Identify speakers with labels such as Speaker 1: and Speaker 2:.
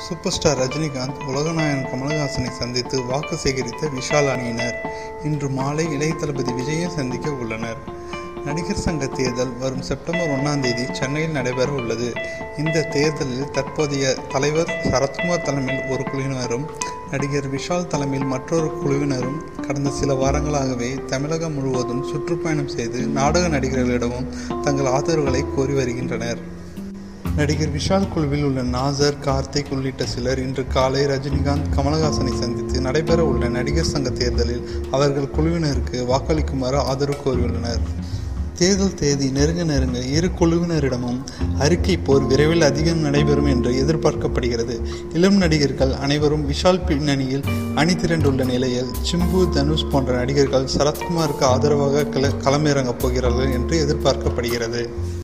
Speaker 1: super star Rajinikanth உலகநாயகன் கமலஹாசனை சந்தித்து வாக்கு சேகரித்த விஷால் அணியினர் இன்று மாலை இளைய தளபதி விஜயை சந்திக்க உள்ளனர் நடிகர் சங்க தேர்தல் வரும் செப்டம்பர் ஒன்றாம் தேதி சென்னையில் நடைபெற உள்ளது இந்த தேர்தலில் தற்போதைய தலைவர் சரத்குமார் தலைமையில் ஒரு குழுவினரும் நடிகர் விஷால் தலைமையில் மற்றொரு குழுவினரும் கடந்த சில வாரங்களாகவே தமிழகம் முழுவதும் சுற்றுப்பயணம் செய்து நாடக நடிகர்களிடமும் தங்கள் ஆதரவுகளை கோரி வருகின்றனர் நடிகர் விஷால் குழுவில் உள்ள நாசர் கார்த்திக் உள்ளிட்ட சிலர் இன்று காலை ரஜினிகாந்த் கமலஹாசனை சந்தித்து நடைபெற உள்ள நடிகர் சங்க தேர்தலில் அவர்கள் குழுவினருக்கு வாக்களிக்குமாறு ஆதரவு கோரியுள்ளனர் தேர்தல் தேதி நெருங்க நெருங்க இரு குழுவினரிடமும் அறிக்கை போர் விரைவில் அதிகம் நடைபெறும் என்று எதிர்பார்க்கப்படுகிறது இளம் நடிகர்கள் அனைவரும் விஷால் பின்னணியில் அணி திரண்டுள்ள நிலையில் சிம்பு தனுஷ் போன்ற நடிகர்கள் சரத்குமாருக்கு ஆதரவாக கள களமிறங்கப் போகிறார்கள் என்று எதிர்பார்க்கப்படுகிறது